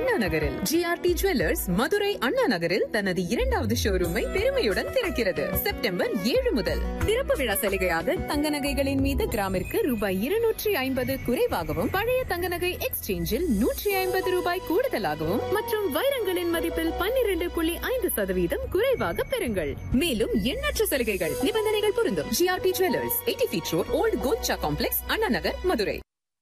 அண்ணா நகரில் GRT jewellers Madurai அண்ணா நகரில் தனது இரண்டாவது ஷோரூமை பெருமையுடன் திறக்கிறது செப்டம்பர் ஏழு முதல் திறப்பு விழா சலுகையாக தங்க நகைகளின் மீது கிராமிற்கு ரூபாய் இருநூற்றி ஐம்பது குறைவாகவும் பழைய தங்க நகை எக்ஸ்சேஞ்சில் நூற்றி ஐம்பது ரூபாய் கூடுதலாகவும் மற்றும் வைரங்களின் மதிப்பில் பன்னிரண்டு புள்ளி ஐந்து சதவீதம் குறைவாக பெறுங்கள் மேலும் எண்ணற்ற சலுகைகள் நிபந்தனைகள் பொருந்தும் GRT jewellers eighty feet road old கோச்சா காம்ப்ளெக்ஸ் அண்ணா நகர் மதுரை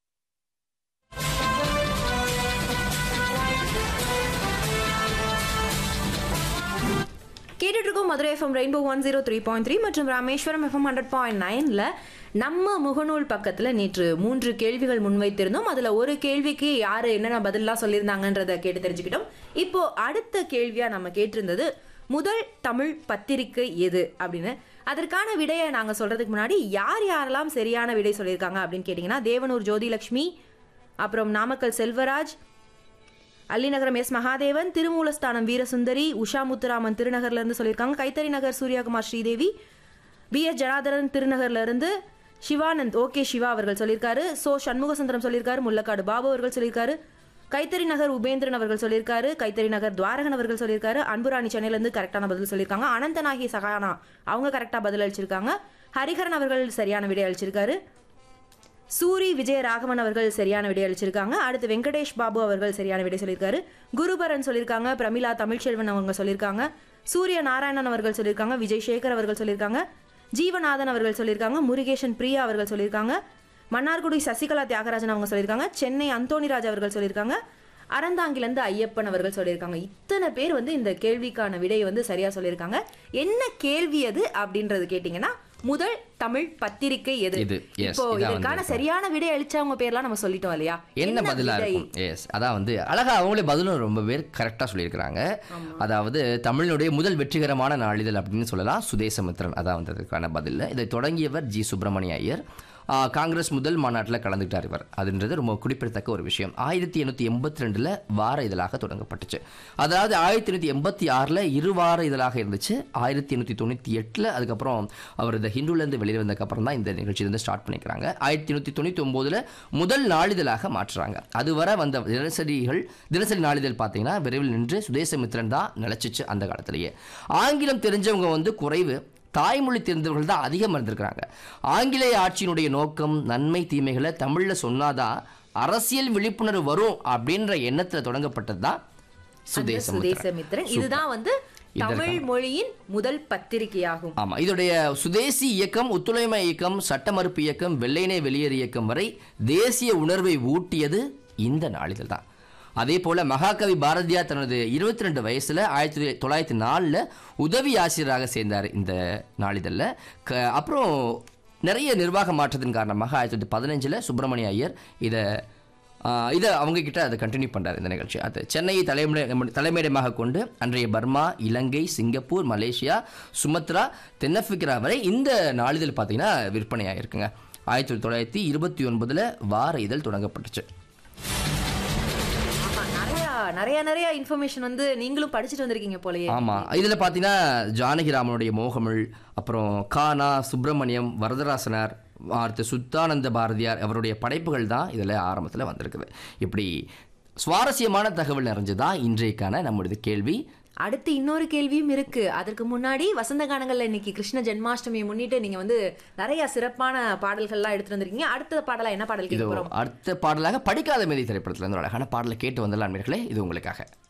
கேட்டுட்டு இருக்கோம் Madurai FM rainbow one zero three point three மற்றும் ராமேஸ்வரம் எஃப்எம் ஹண்ட்ரட் பாயிண்ட் நைனில் நம்ம முகநூல் பக்கத்தில் நேற்று மூன்று கேள்விகள் முன்வைத்திருந்தோம் அதில் ஒரு கேள்விக்கு யார் என்னென்ன பதிலாக சொல்லியிருந்தாங்கன்றதை கேட்டு தெரிஞ்சுக்கிட்டோம் இப்போ அடுத்த கேள்வியாக நம்ம கேட்டிருந்தது முதல் தமிழ் பத்திரிகை எது அப்படின்னு அதற்கான விடையை நாங்கள் சொல்கிறதுக்கு முன்னாடி யார் யாரெல்லாம் சரியான விடை சொல்லியிருக்காங்க அப்படின்னு கேட்டிங்கன்னா தேவனூர் ஜோதிலக்ஷ்மி அப்புறம் நாமக்கல் செல்வராஜ் அல்லிநகரம் எஸ் மகாதேவன் திருமூலஸ்தானம் வீரசுந்தரி உஷா முத்துராமன் திருநகர்ல இருந்து சொல்லியிருக்காங்க கைத்தறி நகர் சூர்யாகுமார் ஸ்ரீதேவி பி எஸ் ஜனாதரன் திருநகர்ல இருந்து சிவானந்த் ஓகே சிவா அவர்கள் சொல்லியிருக்காரு சோ சண்முகசுந்தரம் சொல்லியிருக்காரு முல்லக்காடு பாபு அவர்கள் சொல்லியிருக்காரு கைத்தறி நகர் உபேந்திரன் அவர்கள் சொல்லியிருக்காரு கைத்தறி நகர் துவாரகன் அவர்கள் சொல்லியிருக்காரு அன்புராணி சென்னையில இருந்து கரெக்டான பதில் சொல்லியிருக்காங்க அனந்தநாகி சகானா அவங்க கரெக்டா பதில் அளிச்சிருக்காங்க ஹரிஹரன் அவர்கள் சரியான விடை அளிச்சிருக்காரு சூரி விஜய ராகவன் அவர்கள் சரியான விடை அளிச்சிருக்காங்க அடுத்து வெங்கடேஷ் பாபு அவர்கள் சரியான விடை சொல்லியிருக்காரு குருபரன் சொல்லியிருக்காங்க பிரமிளா தமிழ்ச்செல்வன் அவங்க சொல்லியிருக்காங்க சூரிய நாராயணன் அவர்கள் சொல்லியிருக்காங்க விஜய் சேகர் அவர்கள் சொல்லியிருக்காங்க ஜீவநாதன் அவர்கள் சொல்லியிருக்காங்க முருகேஷன் பிரியா அவர்கள் சொல்லியிருக்காங்க மன்னார்குடி சசிகலா தியாகராஜன் அவங்க சொல்லியிருக்காங்க சென்னை அந்தோணிராஜ் அவர்கள் சொல்லியிருக்காங்க அறந்தாங்கிலேருந்து ஐயப்பன் அவர்கள் சொல்லியிருக்காங்க இத்தனை பேர் வந்து இந்த கேள்விக்கான விடையை வந்து சரியா சொல்லியிருக்காங்க என்ன கேள்வி அது அப்படின்றது கேட்டிங்கன்னா முதல் தமிழ் பத்திரிகை எது இது, yes, இப்போ இதான் இதற்கான வந்து சரியான விடை அளிச்சவங்க பேர்லாம் நம்ம சொல்லிட்டோம் இல்லையா என்ன பதிலா விடை? இருக்கும் எஸ் அதான் வந்து அழகா அவங்களே பதிலும் ரொம்ப பேர் கரெக்டாக சொல்லியிருக்கிறாங்க அதாவது தமிழினுடைய முதல் வெற்றிகரமான நாளிதழ் அப்படின்னு சொல்லலாம் சுதேசமித்ரன் அதான் வந்து அதுக்கான பதில் இதை தொடங்கியவர் ஜி சுப்பிரமணிய ஐயர் ஆ, காங்கிரஸ் முதல் மாநாட்டில் கலந்துக்கிட்டார் இவர் அதுன்றது ரொம்ப குறிப்பிடத்தக்க ஒரு விஷயம் ஆயிரத்தி எண்ணூற்றி எண்பத்தி ரெண்டில் வார இதழாக தொடங்கப்பட்டுச்சு அதாவது ஆயிரத்தி எண்ணூற்றி எண்பத்தி ஆறில் இரு வார இதழாக இருந்துச்சு ஆயிரத்தி எண்ணூற்றி தொண்ணூற்றி எட்டில் அதுக்கப்புறம் அவர் இந்த ஹிந்துலேருந்து வெளியே வந்ததுக்கப்புறம் தான் இந்த நிகழ்ச்சி வந்து ஸ்டார்ட் பண்ணிக்கிறாங்க ஆயிரத்தி எண்ணூற்றி தொண்ணூற்றி ஒம்போதில் முதல் நாளிதழாக மாற்றுறாங்க அதுவரை வந்த தினசரிகள் தினசரி நாளிதழ் பார்த்தீங்கன்னா விரைவில் நின்று சுதேசமித்ரன் தான் நிலச்சிச்சு அந்த காலத்திலேயே ஆங்கிலம் தெரிஞ்சவங்க வந்து குறைவு தாய்மொழி தெரிந்தவர்கள் தான் அதிகம் இருந்திருக்கிறாங்க ஆங்கிலேய ஆட்சியினுடைய நோக்கம் நன்மை தீமைகளை தமிழில் சொன்னாதான் அரசியல் விழிப்புணர்வு வரும் அப்படின்ற எண்ணத்தில் தொடங்கப்பட்டது தான் அந்த சுதேசமித்ரன் சுதேசமித்ரன் இதுதான் வந்து தமிழ் மொழியின் முதல் பத்திரிகையாகும் ஆமா இதோடைய சுதேசி இயக்கம் ஒத்துழைமை இயக்கம் சட்ட மறுப்பு இயக்கம் வெள்ளையனே வெளியேறு இயக்கம் வரை தேசிய உணர்வை ஊட்டியது இந்த நாளிதழ் தான் அதே போல மகாகவி பாரதியார் தனது இருபத்தி ரெண்டு வயசுல ஆயிரத்தி தொள்ளாயிரத்தி நாலில் உதவி ஆசிரியராக சேர்ந்தார் இந்த நாளிதழில் க அப்புறம் நிறைய நிர்வாக மாற்றத்தின் காரணமாக ஆயிரத்தி தொள்ளாயிரத்தி பதினஞ்சில் சுப்பிரமணிய ஐயர் இதை ஆஹ் இதை அவங்க கிட்ட அதை கண்டினியூ பண்றாரு இந்த நிகழ்ச்சி அது சென்னையை தலைமை தலைமையிடமாக கொண்டு அன்றைய Burma Ilangai Singapore Malaysia Sumatra தென்னாப்பிரிக்கா வரை இந்த நாளிதழ் பார்த்தீங்கன்னா விற்பனையாக இருக்குங்க ஆயிரத்தி தொள்ளாயிரத்தி இருபத்தி ஒன்பதுல வார இதழ் தொடங்கப்பட்டுச்சு ஆமா, நிறைய நிறைய நிறைய இன்ஃபர்மேஷன் வந்து நீங்களும் படிச்சுட்டு வந்திருக்கீங்க போலயே ஆமா இதுல பாத்தீங்கன்னா ஜானகிராமனுடைய மோகமிழ் அப்புறம் கானா சுப்பிரமணியம் வரதராசனார் அடுத்து சுத்தானந்த பாரதியார் அவருடைய படைப்புகள் தான் இதுல ஆரம்பத்துல வந்திருக்குது இப்படி சுவாரஸ்யமான தகவல் நிறைஞ்சதான் இன்றைக்கான நம்முடைய கேள்வி அடுத்து இன்னொரு கேள்வியும் இருக்கு அதற்கு முன்னாடி வசந்த கானங்கள்ல இன்னைக்கு கிருஷ்ண ஜென்மாஷ்டமியை முன்னிட்டு நீங்க வந்து நிறைய சிறப்பான பாடல்கள்லாம் எடுத்துட்டு வந்திருக்கீங்க அடுத்த பாடலா என்ன பாடல் இது கேட்க போறோம் அடுத்த பாடலாக படிக்காத மேதை திரைப்படத்துல இருந்து ஒரு அழகான பாடலை கேட்டு வந்துடலாம் நண்பர்களே இது உங்களுக்காக